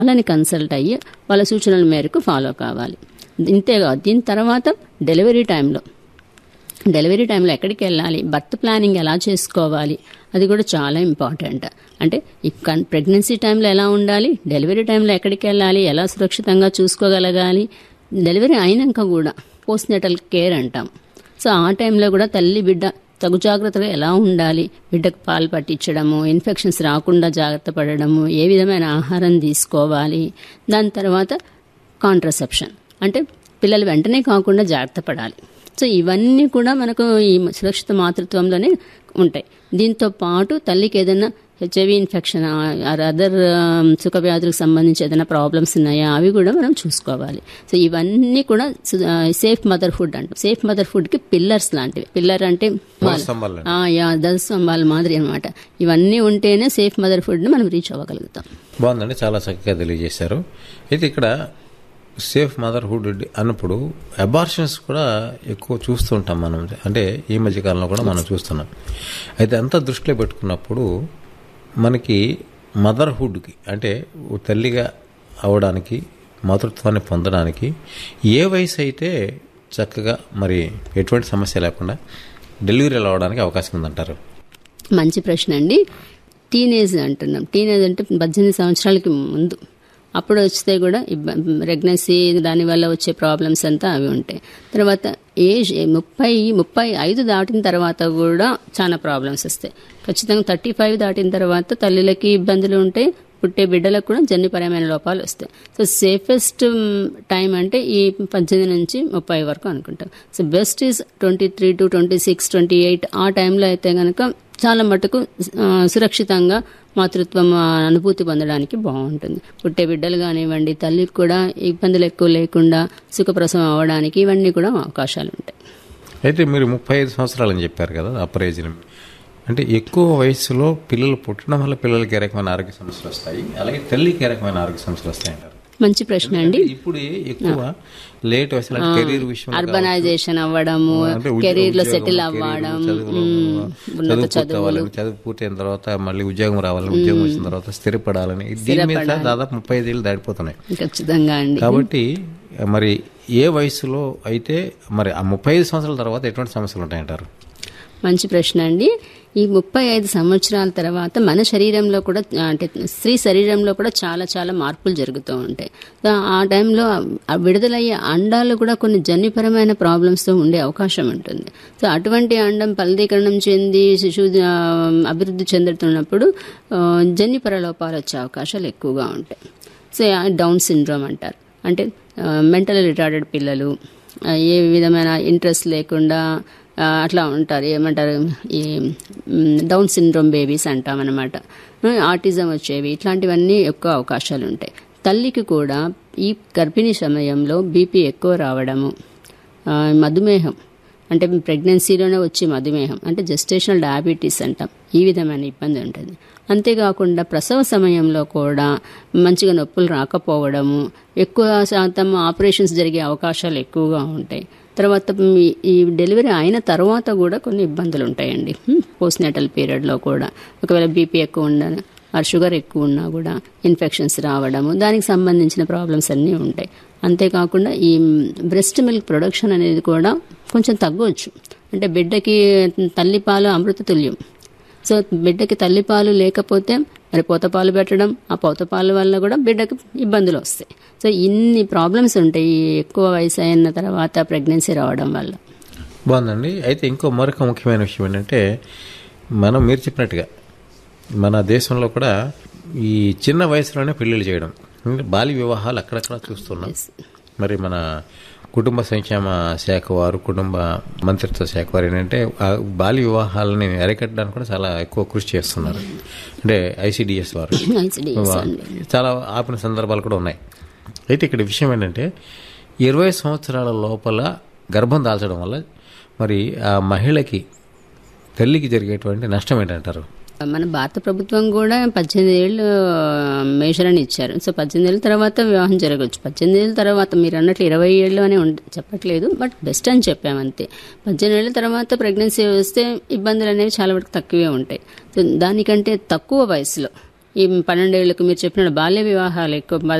వాళ్ళని కన్సల్ట్ అయ్యి వాళ్ళ సూచనల మేరకు ఫాలో కావాలి ఇంతేకాదు దీని తర్వాత డెలివరీ టైంలో డెలివరీ టైంలో ఎక్కడికి వెళ్ళాలి బర్త్ ప్లానింగ్ ఎలా చేసుకోవాలి అది కూడా చాలా ఇంపార్టెంట్ అంటే ఈ కన్ ప్రెగ్నెన్సీ టైంలో ఎలా ఉండాలి డెలివరీ టైంలో ఎక్కడికి వెళ్ళాలి ఎలా సురక్షితంగా చూసుకోగలగాలి డెలివరీ అయినాక కూడా పోస్ట్ నెటల్ కేర్ అంటాం సో ఆ టైంలో కూడా తల్లి బిడ్డ తగు జాగ్రత్తగా ఎలా ఉండాలి బిడ్డకు పాలు పట్టించడము ఇన్ఫెక్షన్స్ రాకుండా జాగ్రత్త పడడము ఏ విధమైన ఆహారం తీసుకోవాలి దాని తర్వాత కాంట్రసెప్షన్ అంటే పిల్లలు వెంటనే కాకుండా జాగ్రత్త పడాలి సో ఇవన్నీ కూడా మనకు ఈ సురక్షిత మాతృత్వంలోనే ఉంటాయి దీంతో పాటు తల్లికి ఏదైనా హెచ్ఐవి ఇన్ఫెక్షన్ ఆర్ అదర్ సుఖ వ్యాధులకు సంబంధించి ఏదైనా ప్రాబ్లమ్స్ ఉన్నాయా అవి కూడా మనం చూసుకోవాలి సో ఇవన్నీ కూడా సేఫ్ మదర్హుడ్ అంటాం సేఫ్ మదర్హుడ్కి పిల్లర్స్ లాంటివి పిల్లర్ అంటే స్తంభాలు ఆ, యా దశస్తంభాల మాదిరి అనమాట ఇవన్నీ ఉంటేనే సేఫ్ మదర్హుడ్ని మనం రీచ్ అవ్వగలుగుతాం బాగుందండి చాలా చక్కగా తెలియజేశారు అయితే ఇక్కడ సేఫ్ మదర్హుడ్ అన్నప్పుడు అబార్షన్స్ కూడా ఎక్కువ చూస్తుంటాం మనం అంటే ఈ మధ్య కాలంలో కూడా మనం చూస్తున్నాం అయితే అంతా దృష్టిలో పెట్టుకున్నప్పుడు మనకి మదర్హుడ్కి అంటే ఓ తల్లిగా అవడానికి మాతృత్వాన్ని పొందడానికి ఏ వయసు అయితే చక్కగా మరి ఎటువంటి సమస్య లేకుండా డెలివరీలు అవడానికి అవకాశం ఉందంటారు మంచి ప్రశ్న అండి టీనేజ్ అంటున్నాం టీనేజ్ అంటే పద్దెనిమిది సంవత్సరాలకి ముందు అప్పుడు వస్తే కూడా ప్రెగ్నెన్సీ దానివల్ల వచ్చే ప్రాబ్లమ్స్ అంతా అవి ఉంటాయి తర్వాత ఏజ్ ముప్పై ముప్పై ఐదు దాటిన తర్వాత కూడా చాలా ప్రాబ్లమ్స్ వస్తాయి ఖచ్చితంగా థర్టీ ఫైవ్ దాటిన తర్వాత తల్లులకి ఇబ్బందులు ఉంటాయి పుట్టే బిడ్డలకు కూడా జన్యుపరమైన లోపాలు వస్తాయి సో సేఫెస్ట్ టైం అంటే ఈ పద్దెనిమిది నుంచి ముప్పై వరకు అనుకుంటాం so best is twenty three to twenty six twenty eight ఆ టైంలో అయితే కనుక చాలా మటుకు ఆ, సురక్షితంగా మాతృత్వం ఆ, అనుభూతి పొందడానికి బాగుంటుంది పుట్టే బిడ్డలు కానివ్వండి తల్లికి కూడా ఇబ్బందులు ఎక్కువ లేకుండా సుఖప్రసవం అవ్వడానికి ఇవన్నీ కూడా అవకాశాలు ఉంటాయి అయితే మీరు ముప్పై ఐదు సంవత్సరాలు అని చెప్పారు కదా అప్పర్ ఏజ్ అంటే ఎక్కువ వయసులో పిల్లలు పుట్టడం వల్ల పిల్లలకి ఏ రకమైన ఆరోగ్య సమస్యలు వస్తాయి అలాగే తల్లికి ఏ రకమైన ఆరోగ్య సమస్యలు వస్తాయి అంటారు మంచి ప్రశ్న అండి ఇప్పుడు ఎక్కువ లేట్ వయసులో కెరీర్ విషయం అర్బనైజేషన్ అవ్వడము అంటే ఉద్యో- కెరీర్ లో ఉద్యోగం, సెటిల్ కెరీర్, అవ్వడం చదువులో, మ్, ఉన్నత చదువు పూర్తి చదువులు అవ్వాలని చదువు పూర్తయిన తర్వాత మళ్ళీ ఉద్యోగం రావాలని ఉద్యోగం వచ్చిన తర్వాత స్థిరపడాలని దీని మీద దాదాపు ముప్పై ఐదు ఏళ్ళు దాటిపోతున్నాయి ఖచ్చితంగా అండి కాబట్టి మరి ఏ వయసులో అయితే మరి ఆ ముప్పై ఐదు సంవత్సరాల తర్వాత ఎటువంటి సమస్యలు ఉంటాయంటారు మంచి ప్రశ్న అండి ఈ ముప్పై ఐదు సంవత్సరాల తర్వాత మన శరీరంలో కూడా అంటే స్త్రీ శరీరంలో కూడా చాలా చాలా మార్పులు జరుగుతూ ఉంటాయి సో ఆ టైంలో ఆ విడుదలయ్యే అండాలు కూడా కొన్ని జన్యుపరమైన ప్రాబ్లమ్స్తో ఉండే అవకాశం ఉంటుంది సో అటువంటి అండం ఫలదీకరణం చెంది శిశువు ఆ, అభివృద్ధి చెందుతున్నప్పుడు ఆ, జన్యుపర లోపాలు వచ్చే అవకాశాలు ఎక్కువగా ఉంటాయి సో ఆ డౌన్ సిండ్రోమ్ అంటారు అంటే మెంటల్ రిటార్డెడ్ పిల్లలు ఆ, ఏ విధమైన ఇంట్రెస్ట్ లేకుండా ఆ, అట్లా ఉంటారు ఏమంటారు ఈ మ్, డౌన్ సిండ్రోమ్ బేబీస్ అంటాం అనమాట ఆటిజం వచ్చేవి ఇట్లాంటివన్నీ ఎక్కువ అవకాశాలు ఉంటాయి తల్లికి కూడా ఈ గర్భిణీ సమయంలో బీపీ ఎక్కువ రావడము ఆ, మధుమేహం అంటే ప్రెగ్నెన్సీలోనే వచ్చే మధుమేహం అంటే జెస్టేషనల్ డయాబెటీస్ అంటాం ఈ విధమైన ఇబ్బంది ఉంటుంది అంతేకాకుండా ప్రసవ సమయంలో కూడా మంచిగా నొప్పులు రాకపోవడము ఎక్కువ శాతం ఆపరేషన్స్ జరిగే అవకాశాలు ఎక్కువగా ఉంటాయి తర్వాత మీ- ఈ డెలివరీ అయిన తర్వాత కూడా కొన్ని ఇబ్బందులు ఉంటాయండి పోస్ట్ నేటల్ పీరియడ్లో కూడా ఒకవేళ బీపీ ఎక్కువ ఉండాలి ఆ షుగర్ ఎక్కువ ఉన్నా కూడా ఇన్ఫెక్షన్స్ రావడము దానికి సంబంధించిన ప్రాబ్లమ్స్ అన్నీ ఉంటాయి అంతేకాకుండా ఈ బ్రెస్ట్ మిల్క్ ప్రొడక్షన్ అనేది కూడా కొంచెం తగ్గవచ్చు అంటే బిడ్డకి తల్లిపాలు అమృత తుల్యం సో బిడ్డకి తల్లిపాలు లేకపోతే మరి పోతపాలు పెట్టడం ఆ పోతపాలు వల్ల కూడా బిడ్డకి ఇబ్బందులు వస్తాయి సో ఇన్ని ప్రాబ్లమ్స్ ఉంటాయి ఈ ఎక్కువ వయసు అయిన తర్వాత ప్రెగ్నెన్సీ రావడం వల్ల బాగుందండి అయితే ఇంకో మరొక ముఖ్యమైన విషయం ఏంటంటే మనం మీరు చెప్పినట్టుగా మన దేశంలో కూడా ఈ చిన్న వయసులోనే పెళ్ళిళ్ళు చేయడం అంటే బాల్య వివాహాలు అక్కడక్కడ చూస్తున్నాం మరి మన కుటుంబ సంక్షేమ శాఖ వారు కుటుంబ మంత్రిత్వ శాఖ వారు ఏంటంటే ఆ బాల్య వివాహాలని అరికట్టడానికి కూడా చాలా ఎక్కువ కృషి చేస్తున్నారు అంటే ఐసిడిఎస్ వారు ICDS అండి. చాలా ఆపిన సందర్భాలు కూడా ఉన్నాయి అయితే ఇక్కడ విషయం ఏంటంటే ఇరవై సంవత్సరాల లోపల గర్భం దాల్చడం వల్ల మరి ఆ మహిళకి తల్లికి జరిగేటువంటి నష్టం ఏంటంటారు మన భారత ప్రభుత్వం కూడా పద్దెనిమిది ఏళ్ళు మేజర్ అని ఇచ్చారు సో పద్దెనిమిది ఏళ్ళ తర్వాత వివాహం జరగవచ్చు పద్దెనిమిది ఏళ్ళ తర్వాత మీరు అన్నట్లు ఇరవై ఏళ్ళు అని ఉండ చెప్పట్లేదు బట్ బెస్ట్ అని చెప్పామంతే పద్దెనిమిది ఏళ్ళ తర్వాత ప్రెగ్నెన్సీ వస్తే ఇబ్బందులు అనేవి చాలా వరకు తక్కువే ఉంటాయి సో దానికంటే తక్కువ వయసులో ఈ పన్నెండేళ్లకు మీరు చెప్పిన బాల్య వివాహాలు ఎక్కువ